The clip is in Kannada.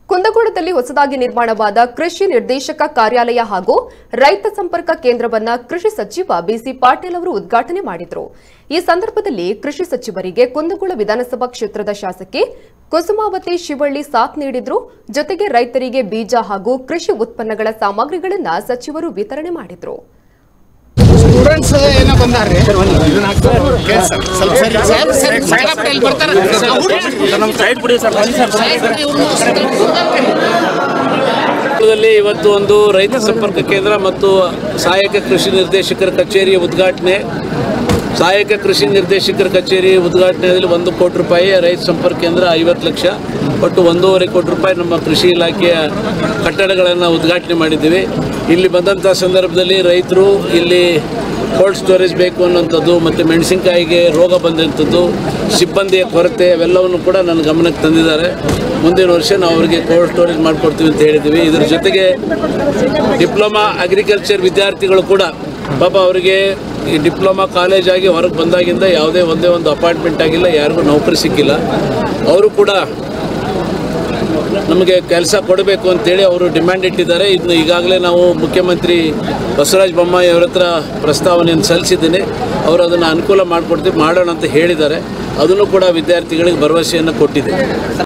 ಕುಂದಗೋಳದಲ್ಲಿ ಹೊಸದಾಗಿ ನಿರ್ಮಾಣವಾದ ಕೃಷಿ ನಿರ್ದೇಶಕ ಕಾರ್ಯಾಲಯ ಹಾಗೂ ರೈತ ಸಂಪರ್ಕ ಕೇಂದ್ರವನ್ನ ಕೃಷಿ ಸಚಿವ ಬಿಸಿ ಪಾಟೀಲ್ ಅವರು ಉದ್ಘಾಟನೆ ಮಾಡಿದರು ಈ ಸಂದರ್ಭದಲ್ಲಿ ಕೃಷಿ ಸಚಿವರಿಗೆ ಕುಂದಗೋಳ ವಿಧಾನಸಭಾ ಕ್ಷೇತ್ರದ ಶಾಸಕಿ ಕುಸುಮಾವತಿ ಶಿವಳ್ಳಿ ಸಾಥ್ ನೀಡಿದ್ರು ಜೊತೆಗೆ ರೈತರಿಗೆ ಬೀಜ ಹಾಗೂ ಕೃಷಿ ಉತ್ಪನ್ನಗಳ ಸಾಮಗ್ರಿಗಳನ್ನ ಸಚಿವರು ವಿತರಣೆ ಮಾಡಿದ್ರು ಸ್ಟೂಡೆಂಟ್ಸ್ ಏನೋ ಬಂದಾರ್ರಿ ಕೇಳ್ ಸರ್, ಸ್ವಲ್ಪ ಸರಿ, ಸಾಹೇಬ್ ಸರಿ, side up ಇಲ್ಲಿ ಬರ್ತಾರೆ. ದಲ್ಲಿ ಇವತ್ತು ಒಂದು ರೈತ ಸಂಪರ್ಕ ಕೇಂದ್ರ ಮತ್ತು ಸಹಾಯಕ ಕೃಷಿ ನಿರ್ದೇಶಕರ ಕಚೇರಿಯ ಉದ್ಘಾಟನೆ ಸಹಾಯಕ ಕೃಷಿ ನಿರ್ದೇಶಕರ ಕಚೇರಿ ಉದ್ಘಾಟನೆಯಲ್ಲಿ ಒಂದು ಕೋಟಿ ರೂಪಾಯಿ ರೈತ ಸಂಪರ್ಕ ಕೇಂದ್ರ ಐವತ್ತು ಲಕ್ಷ ಒಟ್ಟು ಒಂದೂವರೆ ಕೋಟಿ ರೂಪಾಯಿ ನಮ್ಮ ಕೃಷಿ ಇಲಾಖೆಯ ಕಟ್ಟಡಗಳನ್ನು ಉದ್ಘಾಟನೆ ಮಾಡಿದ್ದೀವಿ ಇಲ್ಲಿ ಬಂದಂಥ ಸಂದರ್ಭದಲ್ಲಿ ರೈತರು ಇಲ್ಲಿ ಕೋಲ್ಡ್ ಸ್ಟೋರೇಜ್ ಬೇಕು ಅನ್ನೋಂಥದ್ದು ಮತ್ತು ಮೆಣಸಿನಕಾಯಿಗೆ ರೋಗ ಬಂದಂಥದ್ದು ಸಿಬ್ಬಂದಿಯ ಕೊರತೆ ಅವೆಲ್ಲವನ್ನು ಕೂಡ ನನ್ನ ಗಮನಕ್ಕೆ ತಂದಿದ್ದಾರೆ ಮುಂದಿನ ವರ್ಷ ನಾವು ಅವರಿಗೆ ಕೋಲ್ಡ್ ಸ್ಟೋರೇಜ್ ಮಾಡಿಕೊಡ್ತೀವಿ ಅಂತ ಹೇಳಿದ್ದೀವಿ ಇದರ ಜೊತೆಗೆ ಡಿಪ್ಲೊಮಾ ಅಗ್ರಿಕಲ್ಚರ್ ವಿದ್ಯಾರ್ಥಿಗಳು ಕೂಡ ಪಾಪ ಅವರಿಗೆ ಈ ಡಿಪ್ಲೊಮಾ ಕಾಲೇಜ್ ಆಗಿ ಹೊರಗೆ ಬಂದಾಗಿಂದ ಯಾವುದೇ ಒಂದೇ ಒಂದು ಅಪಾಯಿಂಟ್ಮೆಂಟ್ ಆಗಿಲ್ಲ ಯಾರಿಗೂ ನೌಕರಿ ಸಿಕ್ಕಿಲ್ಲ ಅವರು ಕೂಡ ನಮಗೆ ಕೆಲಸ ಕೊಡಬೇಕು ಅಂತೇಳಿ ಅವರು ಡಿಮ್ಯಾಂಡ್ ಇಟ್ಟಿದ್ದಾರೆ ಇದನ್ನು ಈಗಾಗಲೇ ನಾವು ಮುಖ್ಯಮಂತ್ರಿ ಬಸವರಾಜ ಬೊಮ್ಮಾಯಿ ಅವರ ಹತ್ರ ಪ್ರಸ್ತಾವನೆಯನ್ನು ಸಲ್ಲಿಸಿದ್ದೀನಿ ಅವರು ಅದನ್ನು ಅನುಕೂಲ ಮಾಡಿಕೊಡ್ತೀವಿ ಮಾಡೋಣ ಅಂತ ಹೇಳಿದ್ದಾರೆ ಅದನ್ನು ಕೂಡ ವಿದ್ಯಾರ್ಥಿಗಳಿಗೆ ಭರವಸೆಯನ್ನು ಕೊಟ್ಟಿದೆ